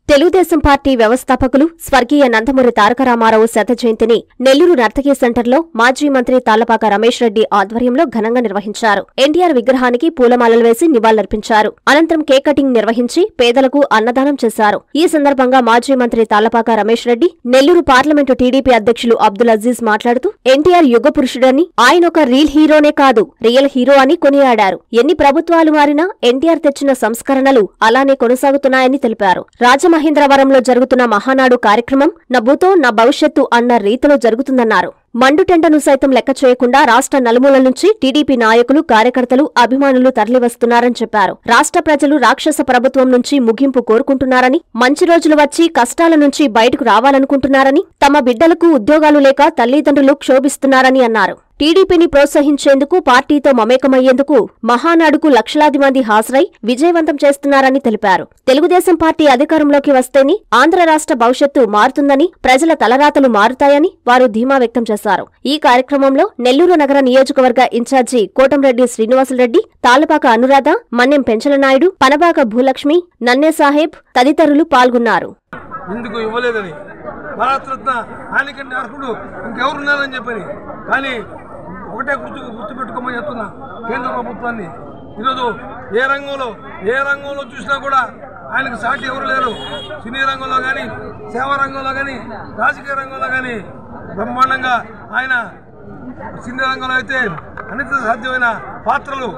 Telugu Desam party వ్యవస్థాపకులు స్వర్గీయ నందమూరి తారక రామారావు శత జయంతిని నెల్లూరు నర్తకీ సెంటర్లో మాజీ మంత్రి తాళ్లపాక రమేష్ రెడ్డి ఆధ్వర్యంలో ఘనంగా నిర్వహించారు ఎన్టీఆర్ విగ్రహానికి పూలమాలలు వేసి నివాళులర్పించారు అనంతరం కేక్ కటింగ్ నిర్వహించి పేదలకు అన్నదానం చేశారు ఈ సందర్భంగా మాజీ మంత్రి తాళ్లపాక రమేష్ రెడ్డి నెల్లూరు పార్లమెంటు టీడీపీ అధ్యక్షులు అబ్దుల్ అజీజ్ మాట్లాడుతూ ఎన్టీఆర్ యుగ పురుషుడని ఆయన ఒక రీల్ హీరోనే కాదు రియల్ హీరో అని కొనియాడారు ఎన్ని ప్రభుత్వాలు మారినా ఎన్టీఆర్ తెచ్చిన సంస్కరణలు అలానే కొనసాగుతున్నాయని తెలిపారు రాజమహేంద్రవరంలో జరుగుతున్న మహానాడు కార్యక్రమం నా భూతో నా భవిష్యత్తు అన్న రీతిలో జరుగుతుందన్నారు మండుటెండను సైతం లెక్క చేయకుండా రాష్ట్ర నలుమూలల నుంచి టీడీపీ నాయకులు కార్యకర్తలు అభిమానులు తరలివస్తున్నారని చెప్పారు రాష్ట్ర ప్రజలు రాక్షస ప్రభుత్వం నుంచి ముగింపు కోరుకుంటున్నారని మంచి రోజులు వచ్చి కష్టాల నుంచి బయటకు రావాలనుకుంటున్నారని తమ బిడ్డలకు ఉద్యోగాలు లేక తల్లిదండ్రులు క్షోభిస్తున్నారని అన్నారు టీడీపీని ప్రోత్సహించేందుకు పార్టీతో మమేకమయ్యేందుకు మహానాడుకు లక్షలాది మంది హాజరై విజయవంతం చేస్తున్నారని తెలిపారు తెలుగుదేశం పార్టీ అధికారంలోకి వస్తేని ఆంధ్ర రాష్ట్ర భవిష్యత్తు మారుతుందని ప్రజల తలరాతలు మారుతాయని వారు ధీమా వ్యక్తం చేశారు ఈ కార్యక్రమంలో నెల్లూరు నగర నియోజకవర్గ ఇన్ఛార్జి కోటంరెడ్డి శ్రీనివాసులరెడ్డి తాళ్లపాక అనురాధ మన్నెం పెంచలనాయుడు పనబాక భూలక్ష్మి నన్నే సాహెబ్ తదితరులు పాల్గొన్నారు ఎందుకు ఇవ్వలేదని భారతరత్న ఆయనకంటే అర్హుడు ఇంకెవరున్నారని చెప్పని కానీ ఒకటే గుర్తు గుర్తుపెట్టుకోమని చెప్తున్నా కేంద్ర ప్రభుత్వాన్ని ఈరోజు ఏ రంగంలో ఏ రంగంలో చూసినా కూడా ఆయనకు సాటి ఎవరు లేరు సినీ రంగంలో కానీ సేవా రంగంలో కానీ రాజకీయ రంగంలో కానీ బ్రహ్మాండంగా ఆయన సినీ రంగంలో అయితే అనిత సాధ్యమైన పాత్రలు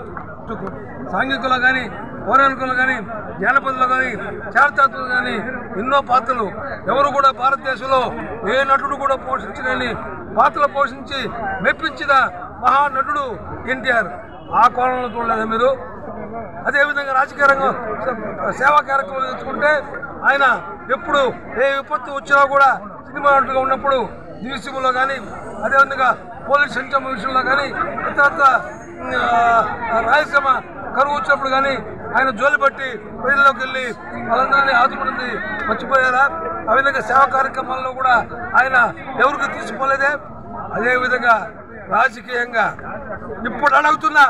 సాంఘికులో కానీ పౌరాణికులు కానీ జానపదులు కానీ చారిత్రకులు కానీ ఎన్నో పాత్రలు ఎవరు కూడా భారతదేశంలో ఏ నటుడు కూడా పోషించలేని పాత్రలు పోషించి మెప్పించిన మహానటుడు ఎన్టీఆర్ ఆ కోణంలో చూడలేదా మీరు అదేవిధంగా రాజకీయ రంగం సేవా కార్యక్రమాలు తెచ్చుకుంటే ఆయన ఎప్పుడు ఏ విపత్తు వచ్చినా కూడా సినిమా నటుడుగా ఉన్నప్పుడు దివిసీమలో కానీ అదేవిధంగా పోలీస్ సంక్షేమ విషయంలో కానీ ఇతరత్ర ఆ, రాయలసీమ కరువు వచ్చినప్పుడు కానీ ఆయన జోలి పట్టి ప్రజల్లోకి వెళ్ళి వాళ్ళందరినీ ఆదుకున్నది మర్చిపోయారా ఆ విధంగా సేవా కార్యక్రమాల్లో కూడా ఆయన ఎవరికి తీసుకోలేదే అదేవిధంగా రాజకీయంగా ఇప్పుడు అడుగుతున్నా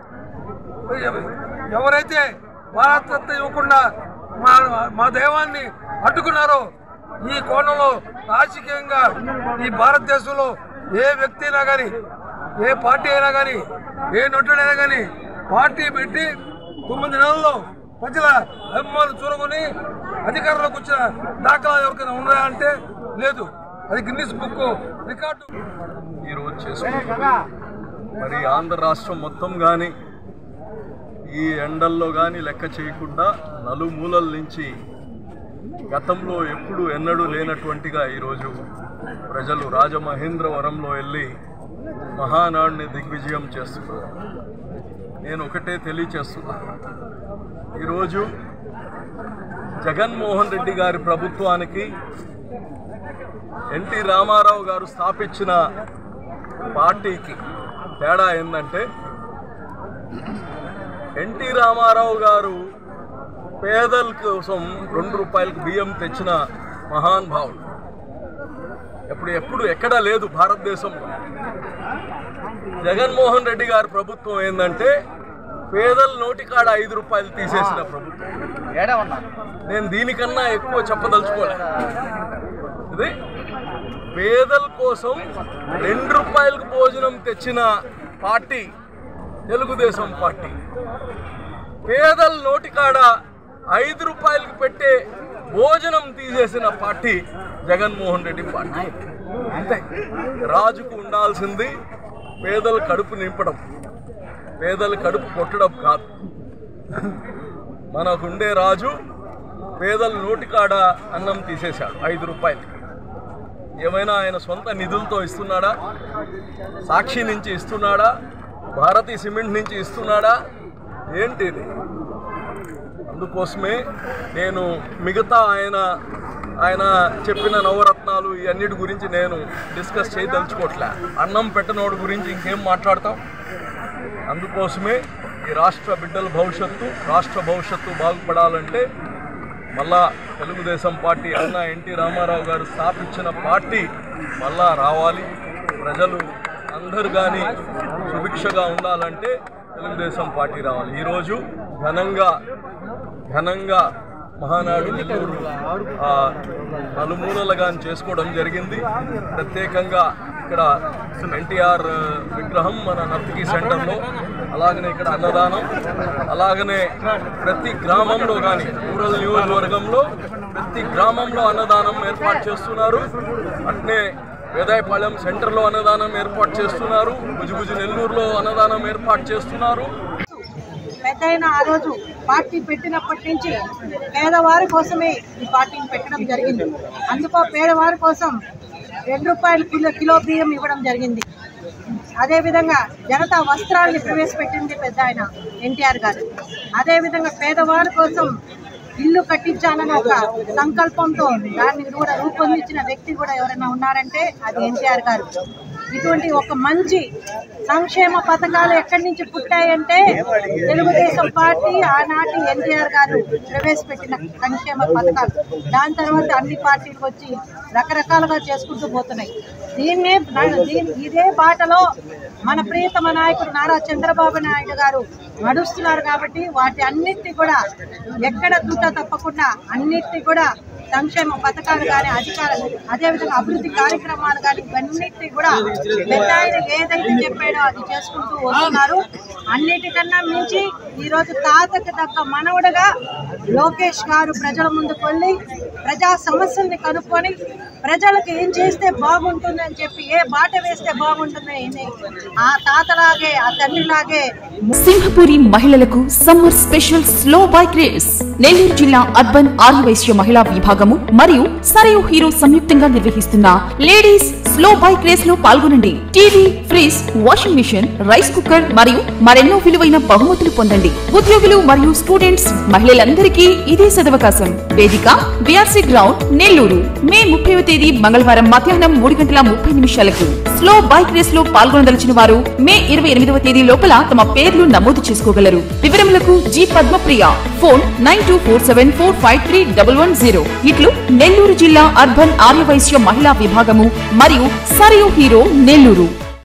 ఎవరైతే భారతరత్న ఇవ్వకుండా మా మా దైవాన్ని అడ్డుకున్నారో ఈ కోణంలో రాజకీయంగా ఈ భారతదేశంలో ఏ వ్యక్తి అయినా కానీ ఏ పార్టీ అయినా కానీ ఏ నటుడైనా కానీ పార్టీ పెట్టి తొమ్మిది నెలల్లో ప్రజల అభిమానులు చూరగొని అధికారంలోకి వచ్చిన దాఖలా ఎవరికైనా ఉన్నాయా అంటే లేదు అది గిన్నిస్ బుక్ రికార్డు ఈరోజు చేసుకుంటున్నాం మరి ఆంధ్ర రాష్ట్రం మొత్తం కానీ ఈ ఎండల్లో కానీ లెక్క చేయకుండా నలుమూలల నుంచి గతంలో ఎప్పుడు ఎన్నడూ లేనటువంటిగా ఈరోజు ప్రజలు రాజమహేంద్రవరంలో వెళ్ళి మహానాడుని దిగ్విజయం చేస్తున్నారు నేను ఒకటే తెలియచేస్తున్నా ఈరోజు జగన్మోహన్ రెడ్డి గారి ప్రభుత్వానికి ఎన్టీ రామారావు గారు స్థాపించిన పార్టీకి తేడా ఏంటంటే ఎన్టీ రామారావు గారు పేదల కోసం రెండు రూపాయలకు బియ్యం తెచ్చిన మహాన్ భావుడు ఎప్పుడు ఎప్పుడు ఎక్కడా లేదు భారతదేశంలో జగన్మోహన్ రెడ్డి గారి ప్రభుత్వం ఏంటంటే పేదల నోటికాడ ఐదు రూపాయలు తీసేసిన ప్రభుత్వం నేను దీనికన్నా ఎక్కువ చెప్పదలుచుకోలే ఇది పేదల కోసం రెండు రూపాయలకు భోజనం తెచ్చిన పార్టీ తెలుగుదేశం పార్టీ పేదల నోటికాడ ఐదు రూపాయలకు పెట్టే భోజనం తీసేసిన పార్టీ జగన్మోహన్ రెడ్డి పార్టీ అంతే రాజుకు ఉండాల్సింది పేదల కడుపు నింపడం పేదల కడుపు కొట్టడం కాదు మనకుండే రాజు పేదల నోటికాడ అన్నం తీసేశాడు ఐదు రూపాయలకి ఏమైనా ఆయన సొంత నిధులతో ఇస్తున్నాడా సాక్షి నుంచి ఇస్తున్నాడా భారతీ సిమెంట్ నుంచి ఇస్తున్నాడా ఏంటి ఇది అందుకోసమే నేను మిగతా ఆయన ఆయన చెప్పిన నవరత్నాలు ఇవన్నిటి గురించి నేను డిస్కస్ చేయదలుచుకోవట్లే అన్నం పెట్టనోడు గురించి ఇంకేం మాట్లాడతాం అందుకోసమే ఈ రాష్ట్ర బిడ్డల భవిష్యత్తు రాష్ట్ర భవిష్యత్తు బాగుపడాలంటే మళ్ళా తెలుగుదేశం పార్టీ అన్న ఎన్టీ రామారావు గారు స్థాపించిన పార్టీ మళ్ళా రావాలి ప్రజలు అందరు కానీ సుభిక్షగా ఉండాలంటే తెలుగుదేశం పార్టీ రావాలి ఈరోజు ఘనంగా ఘనంగా మహానాడు నెల్లూరు ఆ, నలుమూలలుగా చేసుకోవడం జరిగింది ప్రత్యేకంగా ఇక్కడ ఎన్టీఆర్ విగ్రహం మన నర్తకి సెంటర్లో అలాగనే ఇక్కడ అన్నదానం అలాగనే ప్రతి గ్రామంలో కానీ రూరల్ నియోజకవర్గంలో ప్రతి గ్రామంలో అన్నదానం ఏర్పాటు చేస్తున్నారు అట్నే వేదాయపాలెం సెంటర్లో అన్నదానం ఏర్పాటు చేస్తున్నారు గుజుగుజు నెల్లూరులో అన్నదానం ఏర్పాటు చేస్తున్నారు పెద్దయిన ఆ రోజు పార్టీ పెట్టినప్పటి నుంచి పేదవారి కోసమే ఈ పార్టీని పెట్టడం జరిగింది అందుకో పేదవారి కోసం రెండు రూపాయల కిలో కిలో బియ్యం ఇవ్వడం జరిగింది అదేవిధంగా జనతా వస్త్రాల్ని ప్రవేశపెట్టింది పెద్ద ఆయన ఎన్టీఆర్ గారు అదేవిధంగా పేదవారి కోసం ఇల్లు కట్టించాలని ఒక సంకల్పంతో దాన్ని కూడా రూపొందించిన వ్యక్తి కూడా ఎవరైనా ఉన్నారంటే అది ఎన్టీఆర్ గారు ఇటువంటి ఒక మంచి సంక్షేమ పథకాలు ఎక్కడి నుంచి పుట్టాయంటే తెలుగుదేశం పార్టీ ఆనాటి ఎన్టీఆర్ గారు ప్రవేశపెట్టిన సంక్షేమ పథకాలు దాని తర్వాత అన్ని పార్టీలు వచ్చి రకరకాలుగా చేసుకుంటూ పోతున్నాయి దీన్నే దీని ఇదే బాటలో మన ప్రియతమ నాయకుడు నారా చంద్రబాబు నాయుడు గారు నడుస్తున్నారు కాబట్టి వాటి అన్నిటి కూడా ఎక్కడ దూట తప్పకుండా అన్నిటి కూడా సంక్షేమ పథకాలు కానీ అధికారులు అదేవిధంగా అభివృద్ధి కార్యక్రమాలు కానీ ఇవన్నిటి కూడా పెద్ద ఆయన ఏదైతే చెప్పాడో అది చేసుకుంటూ వస్తున్నారు అన్నిటికన్నా మించి ఈరోజు తాతకు తగ్గ మనవడుగా లోకేష్ గారు ప్రజల ముందుకు వెళ్ళి ప్రజా సమస్యల్ని కనుక్కొని ప్రజలకు ఏం చేస్తే బాగుంటుందని చెప్పి ఏ బాట వేస్తే బాగుంటుందని ఆ తాతలాగే ఆ తండ్రిలాగే సింహపురి మహిళలకు summer special slow bike race Nellore జిల్లా అర్బన్ ఆర్యవైశ్య మహిళా విభాగము మరియు సరయు హీరో సంయుక్తంగా నిర్వహిస్తున్న లేడీస్ స్లో బైక్ రేస్ లో పాల్గొనండి TV fridge washing machine rice cooker మరియు మరెన్నో విలువైన బహుమతులు పొందండి ఉద్యోగులు మరియు స్టూడెంట్స్ మహిళలందరికీ ఇదే సదవకాశం వేదిక బిఆర్సీ గ్రౌండ్ నెల్లూరు మే ముప్పైవ తేదీ మంగళవారం మధ్యాహ్నం మూడు గంటల ముప్పై నిమిషాలకు స్లో బైక్ రేస్ లో పాల్గొనదలిచిన వారు మే ఇరవై ఎనిమిదవ తేదీ లోపల తమ పేర్లు నమోదు చేసుకోగలరు వివరములకు G Padmapriya phone nine two four seven four five three double one zero ఇట్లు నెల్లూరు జిల్లా అర్బన్ ఆర్యవైశ్య మహిళా విభాగము మరియు సరియు హీరో నెల్లూరు